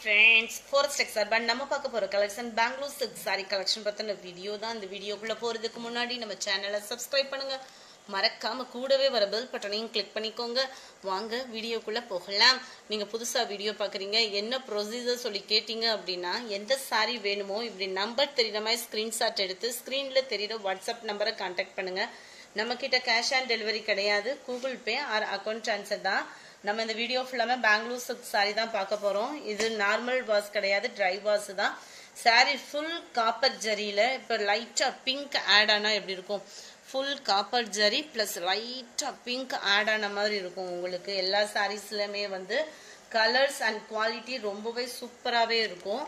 friends forest X urban நம்ம பார்க்க போகிற collection Bangalore silk sari collection பற்றின வீடியோ தான் இந்த வீடியோக்குள்ளே போகிறதுக்கு முன்னாடி நம்ம சேனலை சப்ஸ்கிரைப் பண்ணுங்கள் மறக்காமல் கூடவே வர பெல் பட்டனையும் கிளிக் பண்ணிக்கோங்க வாங்க வீடியோக்குள்ளே போகலாம் நீங்கள் புதுசாக வீடியோ பார்க்குறீங்க என்ன ப்ரொசீஜர் சொல்லி கேட்டிங்க அப்படின்னா எந்த சாரி வேணுமோ இப்படி நம்பர் தெரியுற மாதிரி ஸ்க்ரீன்ஷாட் எடுத்து ஸ்க்ரீனில் தெரியுற வாட்ஸ்அப் நம்பரை கான்டாக்ட் பண்ணுங்கள் நம்மக்கிட்ட கேஷ் ஆன் டெலிவரி கிடையாது Google Pay or account transfer தான் நம்ம இந்த வீடியோ ஃபுல்லாமே பெங்களூர் சில்க் சாரி தான் பார்க்க போகிறோம் இது நார்மல் வாஷ் கிடையாது ட்ரை வாஷ் தான் சாரி ஃபுல் காப்பர் ஜரியில் இப்போ லைட்டாக பிங்க் ஆட் ஆனால் எப்படி இருக்கும் ஃபுல் காப்பர் ஜரி ப்ளஸ் லைட்டாக பிங்க் ஆட் ஆன மாதிரி இருக்கும் உங்களுக்கு எல்லா சாரீஸ்லையுமே வந்து கலர்ஸ் அண்ட் குவாலிட்டி ரொம்பவே சூப்பராகவே இருக்கும்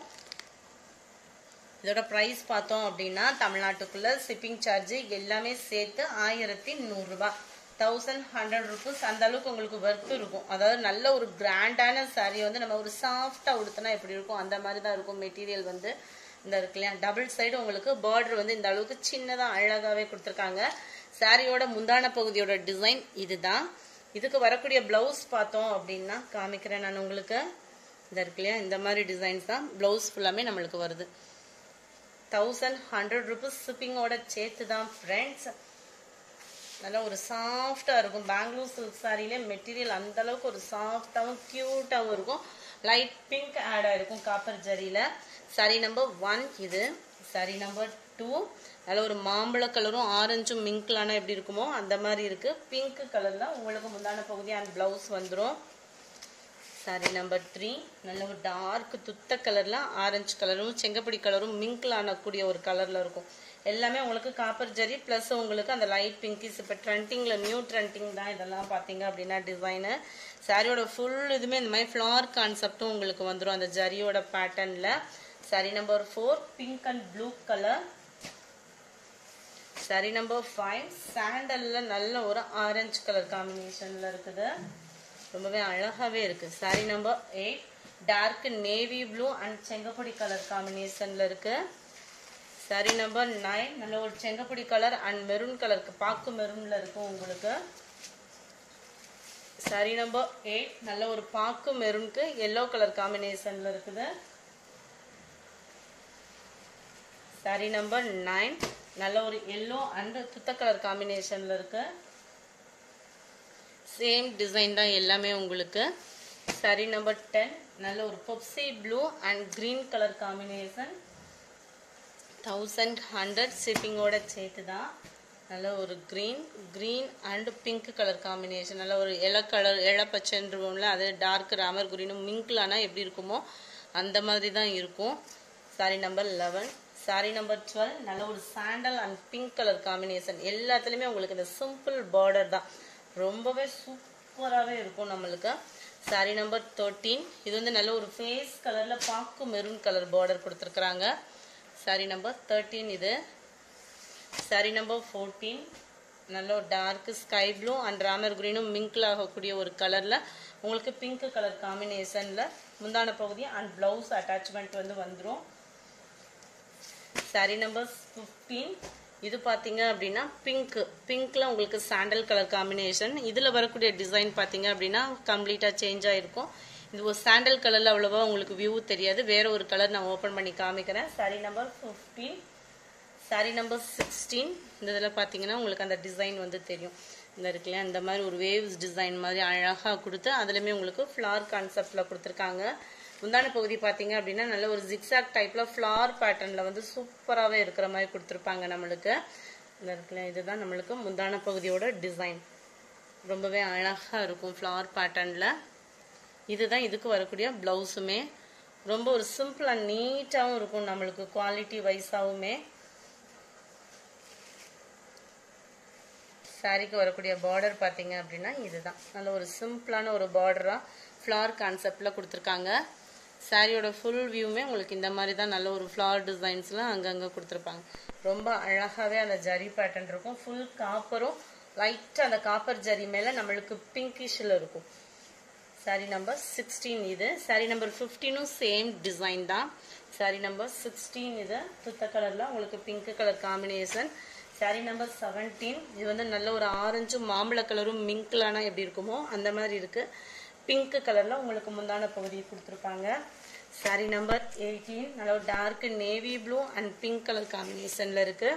இதோட ப்ரைஸ் பார்த்தோம் அப்படின்னா தமிழ்நாட்டுக்குள்ள ஷிப்பிங் சார்ஜ் எல்லாமே சேர்த்து ஆயிரத்தி நூறுரூபா தௌசண்ட் ஹண்ட்ரட் ருபீஸ் அந்த அளவுக்கு உங்களுக்கு ஒர்த் இருக்கும் அதாவது நல்ல ஒரு கிராண்டான சாரீ வந்து நம்ம ஒரு சாஃப்டாக உடுத்தினா எப்படி இருக்கும் அந்த மாதிரி தான் இருக்கும் மெட்டீரியல் வந்து இந்த இருக்கு இல்லையா டபுள் சைடு உங்களுக்கு பார்டர் வந்து இந்த அளவுக்கு சின்னதாக அழகாகவே கொடுத்துருக்காங்க சாரியோட முந்தான பகுதியோட டிசைன் இதுதான் இதுக்கு வரக்கூடிய பிளவுஸ் பார்த்தோம் அப்படின்னா காமிக்கிறேன் நான் உங்களுக்கு இந்த இருக்கு இல்லையா இந்த மாதிரி டிசைன்ஸ் தான் பிளவுஸ் ஃபுல்லாமே நம்மளுக்கு வருது தௌசண்ட் ஹண்ட்ரட் ருபீஸ் ஷிப்பிங்கோட சேர்த்து தான் ஃப்ரெண்ட்ஸ் நல்லா ஒரு சாஃப்டாக இருக்கும் பெங்களூர் சில்க் சாரியிலே மெட்டீரியல் அந்த அளவுக்கு ஒரு சாஃப்டாகவும் க்யூட்டாகவும் இருக்கும் லைட் பிங்க் ஆட் ஆகிருக்கும் காப்பர் ஜரியில் சாரி நம்பர் ஒன் இது சாரி நம்பர் டூ நல்ல ஒரு மாம்பழ கலரும் ஆரஞ்சும் மிங்க்லானா எப்படி இருக்குமோ அந்த மாதிரி இருக்குது பிங்க் கலரில் உங்களுக்கு முந்தான பகுதி அண்ட் ப்ளவுஸ் வந்துடும் சாரி நம்பர் த்ரீ நல்ல ஒரு டார்க் துத்த கலரில் ஆரஞ்சு கலரும் செங்கப்படி கலரும் மிங்கில் ஆனக்கூடிய ஒரு கலரில் இருக்கும் எல்லாமே உங்களுக்கு காப்பர் ஜரி ப்ளஸ் உங்களுக்கு அந்த லைட் பிங்கிஸ் இப்போ ட்ரெண்டிங்கில் நியூ ட்ரெண்டிங் தான் இதெல்லாம் பார்த்தீங்க அப்படின்னா டிசைனு சாரியோட ஃபுல் இதுவுமே இந்த மாதிரி ஃப்ளார் கான்செப்டும் உங்களுக்கு வந்துடும் அந்த ஜரியோட பேட்டர்னில் sari number four pink and blue colour sari number five சாண்டலில் நல்ல ஒரு ஆரஞ்சு கலர் காம்பினேஷனில் இருக்குது ரொம்பவே அழகாகவே இருக்குது sari number eight dark navy blue and செங்கப்பொடி கலர் காம்பினேஷனில் இருக்குது சாரி நம்பர் நைன் நல்ல ஒரு செங்கப்பொடி கலர் அண்ட் மெரூன் கலருக்கு பாக்கு மெரூனில் இருக்கும் உங்களுக்கு சாரி நம்பர் எயிட் நல்ல ஒரு பாக்கு மெரூனுக்கு எல்லோ கலர் காம்பினேஷனில் இருக்குது சாரி நம்பர் நைன் நல்ல ஒரு எல்லோ அண்ட் துத்த கலர் காம்பினேஷனில் இருக்கு சேம் டிசைன் தான் எல்லாமே உங்களுக்கு சாரி நம்பர் டென் நல்ல ஒரு Pepsi blue and green colour combination thousand hundred ஷிப்பிங்கோட சேர்த்து தான் நல்ல ஒரு green green and pink colour combination நல்ல ஒரு இள கலர் இளப்பச்சைன்றோம்ல அது டார்க் ராமர் குரீனும் மிங்க்லானா எப்படி இருக்குமோ அந்த மாதிரி தான் இருக்கும் sari number eleven sari number twelve நல்ல ஒரு sandal and pink colour combination எல்லாத்துலேயுமே உங்களுக்கு இந்த சிம்பிள் பார்டர் தான் ரொம்பவே சூப்பராகவே இருக்கும் நம்மளுக்கு சாரி நம்பர் தேர்ட்டீன் இது வந்து நல்ல ஒரு ஃபேஸ் கலரில் பாக்கு மெரூன் கலர் பார்டர் கொடுத்துருக்குறாங்க சாரி நம்பர் தேர்ட்டீன் இது சாரி நம்பர் ஃபோர்டீன் நல்ல ஒரு dark sky blue and Ramar க்ரீனும் மிங்கில் ஆகக்கூடிய ஒரு கலரில் உங்களுக்கு பிங்க் கலர் காம்பினேஷனில் முந்தான பகுதி அண்ட் ப்ளவுஸ் அட்டாச்மெண்ட் வந்து வந்துடும் சாரி நம்பர் ஃபிஃப்டீன் இது பார்த்தீங்க அப்படின்னா பிங்க் பிங்க்ல உங்களுக்கு சாண்டல் கலர் காம்பினேஷன் இதில் வரக்கூடிய டிசைன் பார்த்தீங்க அப்படின்னா கம்ப்ளீட்டாக சேஞ்ச் ஆகிருக்கும் இது ஒரு சாண்டல் கலரில் அவ்வளோவா உங்களுக்கு வியூ தெரியாது வேற ஒரு கலர் நான் ஓப்பன் பண்ணி காமிக்கிறேன் sari number fifteen sari number sixteen இந்த இதில் பார்த்தீங்கன்னா உங்களுக்கு அந்த டிசைன் வந்து தெரியும் இந்த இருக்குல்லையா இந்த மாதிரி ஒரு வேவ்ஸ் டிசைன் மாதிரி அழகாக கொடுத்து அதுலேயுமே உங்களுக்கு ஃப்ளார் கான்செப்டில் கொடுத்துருக்காங்க முந்தான பகுதி பார்த்தீங்க அப்படின்னா நல்ல ஒரு ஜிக்ஸாக் டைப்பில் ஃப்ளார் பேட்டர்னில் வந்து சூப்பராகவே இருக்கிற மாதிரி கொடுத்துருப்பாங்க நம்மளுக்கு இந்த இருக்குல்ல இதுதான் நம்மளுக்கு முந்தான பகுதியோட டிசைன் ரொம்பவே அழகாக இருக்கும் ஃப்ளார் பேட்டர்னில் இதுதான் இதுக்கு வரக்கூடிய ப்ளவுஸுமே ரொம்ப ஒரு சிம்பிள் அண்ட் நீட்டாகவும் இருக்கும் நம்மளுக்கு குவாலிட்டி வைஸாகவுமே சாரிக்கு வரக்கூடிய பார்டர் பார்த்தீங்க அப்படின்னா இதுதான் நல்ல ஒரு சிம்பிளான ஒரு பார்டராக ஃப்ளார் கான்செப்டில் கொடுத்துருக்காங்க சாரியோட ஃபுல் வியூமே உங்களுக்கு இந்த மாதிரி தான் நல்ல ஒரு ஃப்ளார் டிசைன்ஸ்லாம் அங்கங்கே கொடுத்துருப்பாங்க ரொம்ப அழகாகவே அந்த ஜரி பேட்டர்ன் இருக்கும் ஃபுல் காப்பரும் லைட்டாக அந்த காப்பர் ஜரி மேலே நம்மளுக்கு பிங்கிஷில் இருக்கும் சாரி நம்பர் சிக்ஸ்டீன் இது சாரி நம்பர் ஃபிஃப்டீனும் சேம் டிசைன் தான் சாரி நம்பர் சிக்ஸ்டீன் இது துத்த கலரில் உங்களுக்கு pink colour combination sari number seventeen இது வந்து நல்ல ஒரு ஆரஞ்சும் மாம்பழ கலரும் மிங்க்லானா எப்படி இருக்குமோ அந்த மாதிரி இருக்குது பிங்க் கலரில் உங்களுக்கு முந்தான பகுதி கொடுத்துருப்பாங்க சாரி நம்பர் எயிட்டீன் நல்ல ஒரு dark navy blue and pink colour காம்பினேஷன்ல இருக்கு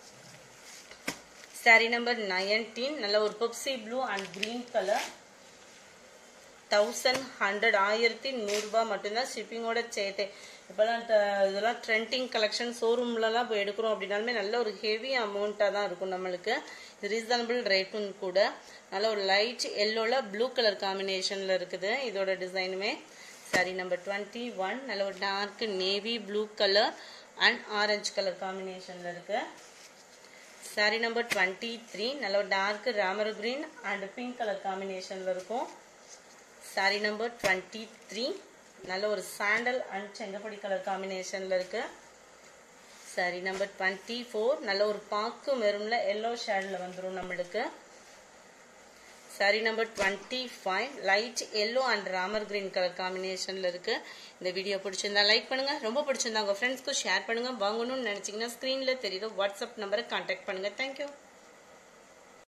சாரி நம்பர் நைன்டீன் நல்ல ஒரு Pepsi blue and green colour thousand hundred ஆயிரத்தி நூறுரூபா மட்டும்தான் ஷிப்பிங்கோட சேர்த்து இப்போலாம் இதெல்லாம் ட்ரெண்டிங் கலெக்ஷன் ஷோரூம்லலாம் போய் எடுக்கிறோம் அப்படின்னாலுமே நல்ல ஒரு ஹெவி அமௌண்ட்டாக தான் இருக்கும் நம்மளுக்கு ரீசனபிள் ரேட்டும் கூட நல்ல ஒரு லைட் எல்லோல ப்ளூ கலர் காம்பினேஷனில் இருக்குது இதோட டிசைனுமே சாரி நம்பர் டுவெண்ட்டி ஒன் நல்ல ஒரு dark navy blue colour and orange colour காம்பினேஷனில் இருக்குது சாரி நம்பர் டுவெண்ட்டி த்ரீ நல்ல ஒரு dark Ramar green and pink colour காம்பினேஷனில் இருக்கும் சாரி நம்பர் டுவெண்ட்டி த்ரீ நல்ல ஒரு சாண்டல் அண்ட் செங்கப்பொடி கலர் காம்பினேஷனில் இருக்கு சாரி நம்பர் டுவெண்ட்டி ஃபோர் நல்ல ஒரு பாக்கு மெரூனில் எல்லோ ஷேடில் வந்துடும் நம்மளுக்கு sari number twenty five light yellow and Ramar green colour காம்பினேஷனில் இருக்கு இந்த வீடியோ பிடிச்சிருந்தா லைக் பண்ணுங்க ரொம்ப பிடிச்சிருந்தா உங்கள் ஃப்ரெண்ட்ஸ்க்கு ஷேர் பண்ணுங்க வாங்கணும்னு நினச்சிங்கன்னா ஸ்க்ரீனில் தெரியுற வாட்ஸ்அப் நம்பரை கான்டாக்ட் பண்ணுங்க தேங்க்யூ